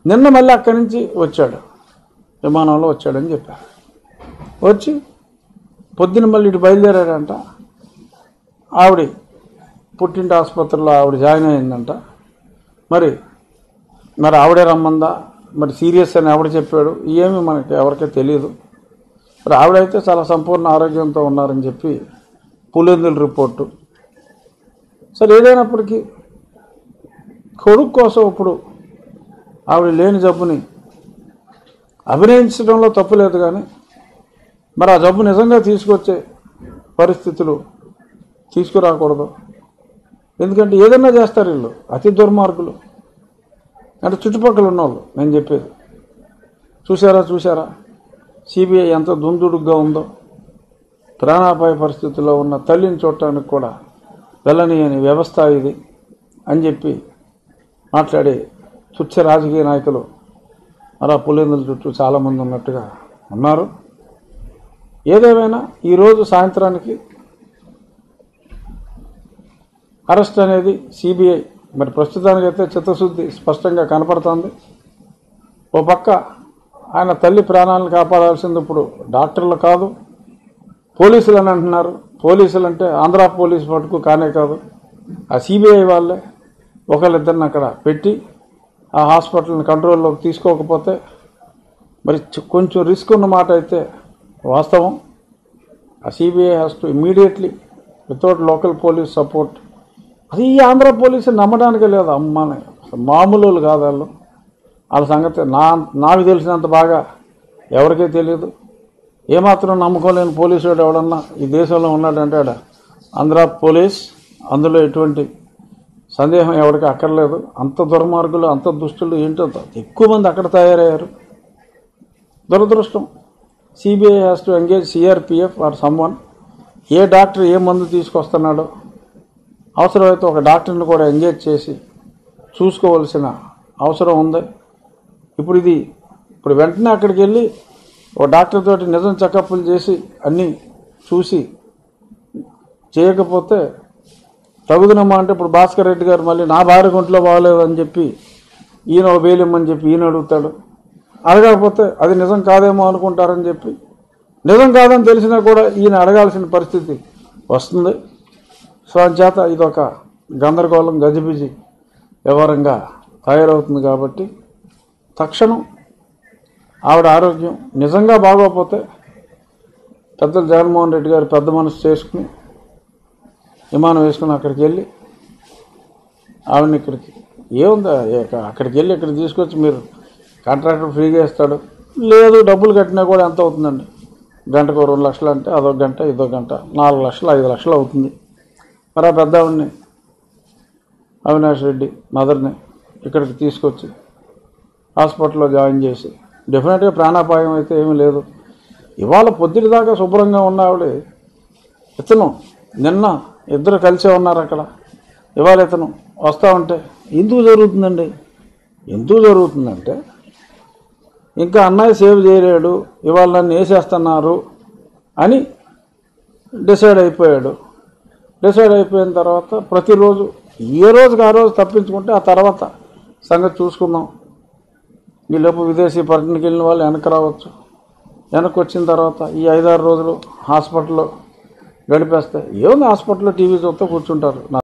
నిన్న మళ్ళీ అక్కడి నుంచి వచ్చాడు విమానంలో వచ్చాడని చెప్పారు వచ్చి పొద్దున మళ్ళీ ఇటు బయలుదేరాడంట ఆవిడ పుట్టింటి ఆసుపత్రిలో ఆవిడ జాయిన్ అయిందంట మరి మరి ఆవిడే రమ్మందా మరి సీరియస్ అని ఆవిడ చెప్పాడు ఏమి మనకి ఎవరికీ తెలియదు మరి ఆవిడైతే చాలా సంపూర్ణ ఆరోగ్యంతో ఉన్నారని చెప్పి పులిందుల రిపోర్టు సరే ఏదైనప్పటికీ కొడుకు కోసం ఇప్పుడు ఆవిడ లేని జబ్బుని అభినయించడంలో తప్పు లేదు కానీ మరి ఆ జబ్బు నిజంగా తీసుకొచ్చే పరిస్థితులు తీసుకురాకూడదు ఎందుకంటే ఏదైనా చేస్తారు వీళ్ళు అతి దుర్మార్గులు అంటే చుట్టుపక్కల ఉన్నవాళ్ళు నేను చెప్పేది చూసారా చూసారా సిబిఐ ఎంత దుందుడుగ్గా ఉందో ప్రాణాపాయ పరిస్థితుల్లో ఉన్న తల్లిని చూడటానికి కూడా వెళ్ళనీయని వ్యవస్థ ఇది అని చెప్పి మాట్లాడే తుచ్చ రాజకీయ నాయకులు మరి ఆ పులిందుల చుట్టూ చాలామంది ఉన్నట్టుగా ఉన్నారు ఏదేమైనా ఈరోజు సాయంత్రానికి అరెస్ట్ అనేది సిబిఐ మరి ప్రస్తుతానికైతే చిత్తశుద్ధి స్పష్టంగా కనపడుతోంది ఓ పక్క ఆయన తల్లి ప్రాణాలను కాపాడాల్సింది ఇప్పుడు డాక్టర్లు కాదు పోలీసులు అని అంటున్నారు పోలీసులు అంటే ఆంధ్ర పోలీసు మటుకు కానే కాదు ఆ సిబిఐ వాళ్ళే ఒకళ్ళిద్దరిని అక్కడ పెట్టి ఆ హాస్పిటల్ని కంట్రోల్లోకి తీసుకోకపోతే మరి చ- కొంచెం రిస్క్ ఉన్న మాట అయితే వాస్తవం ఆ CBI has to immediately without local police support అది ఈ ఆంధ్ర పోలీసు నమ్మడానికి లేదు అమ్మాని మామూలు వాళ్ళు కాదు వాళ్ళు వాళ్ళ సంగతి నా నాకు తెలిసినంత బాగా ఎవరికీ తెలియదు ఏమాత్రం నమ్మకం లేని పోలీసు వాడు ఎవడన్నా ఈ దేశంలో ఉన్నాడంటే ఆడ ఆంధ్ర పోలీస్ అందులో ఎటువంటి సందేహం ఎవరికి అక్కర్లేదు అంత దుర్మార్గులు అంత దుష్టులు ఏంటో ఎక్కువ మంది అక్కడ తయారయ్యారు దురదృష్టం CBI has to engage CRPF or someone ఏ డాక్టర్ ఏ మందు తీసుకొస్తున్నాడో అవసరమైతే ఒక డాక్టర్ని కూడా ఎంగేజ్ చేసి చూసుకోవాల్సిన అవసరం ఉంది ఇప్పుడు ఇది ఇప్పుడు వెంటనే అక్కడికి వెళ్ళి ఒక డాక్టర్ తోటి నిజం చెకప్లు చేసి అన్నీ చూసి చేయకపోతే తగుదనమ్మా అంటే ఇప్పుడు భాస్కర్ రెడ్డి గారు మళ్ళీ నా భార్య ఒంట్లో బాగలేదు అని చెప్పి ఈయన ఒక బేలిమ్మని చెప్పి ఈయన అడుగుతాడు అడగకపోతే అది నిజం కాదేమో అనుకుంటారని చెప్పి నిజం కాదని తెలిసినా కూడా ఈయన అడగాల్సిన పరిస్థితి వస్తుంది సో అంచేత ఇదొక గందరగోళం గజిబిజి వ్యవహారంగా తయారవుతుంది కాబట్టి తక్షణం ఆవిడ ఆరోగ్యం నిజంగా బాగోకపోతే పెద్దలు జగన్మోహన్ రెడ్డి గారు పెద్ద మనసు చేసుకుని విమానం వేసుకుని అక్కడికి వెళ్ళి ఆవిడని ఇక్కడికి ఏముందా ఇక అక్కడికి వెళ్ళి ఇక్కడ తీసుకొచ్చి మీరు కాంట్రాక్టర్ ఫ్రీగా ఇస్తాడు లేదు డబ్బులు కట్టినా కూడా ఎంత అవుతుందండి గంటకు రెండు లక్షలు అంటే అదొక గంట ఇదో గంట నాలుగు లక్షలు ఐదు లక్షలు అవుతుంది మరి ఆ పెద్ద ఆవిడని అవినాష్ రెడ్డి మదర్ని ఇక్కడికి తీసుకొచ్చి హాస్పిటల్లో జాయిన్ చేసి డెఫినెట్గా ప్రాణాపాయం అయితే ఏమీ లేదు ఇవాళ పొద్దుటి దాకా శుభ్రంగా ఉన్న ఆవిడ ఇతను నిన్న ఇద్దరు కలిసే ఉన్నారు అక్కడ ఇవాళ ఇతను వస్తూ ఉంటే ఎందుకు జరుగుతుందండి ఎందుకు జరుగుతుందంటే ఇంకా అన్నయ్య సేవ్ చేయలేడు ఇవాళ నన్ను వేసేస్తున్నారు అని డిసైడ్ అయిపోయాడు డిసైడ్ అయిపోయిన తర్వాత ప్రతిరోజు ఏ రోజుకి ఆ రోజు తప్పించుకుంటే ఆ తర్వాత సంగతి చూసుకుందాం ఈ లోపు విదేశీ పర్యటనకి వెళ్ళిన వాళ్ళు వెనక్కి రావచ్చు వెనక్కి వచ్చిన తర్వాత ఈ ఐదారు రోజులు హాస్పిటల్లో గడిపేస్తే ఏముంది హాస్పిటల్లో టీవీ చూస్తూ కూర్చుంటారు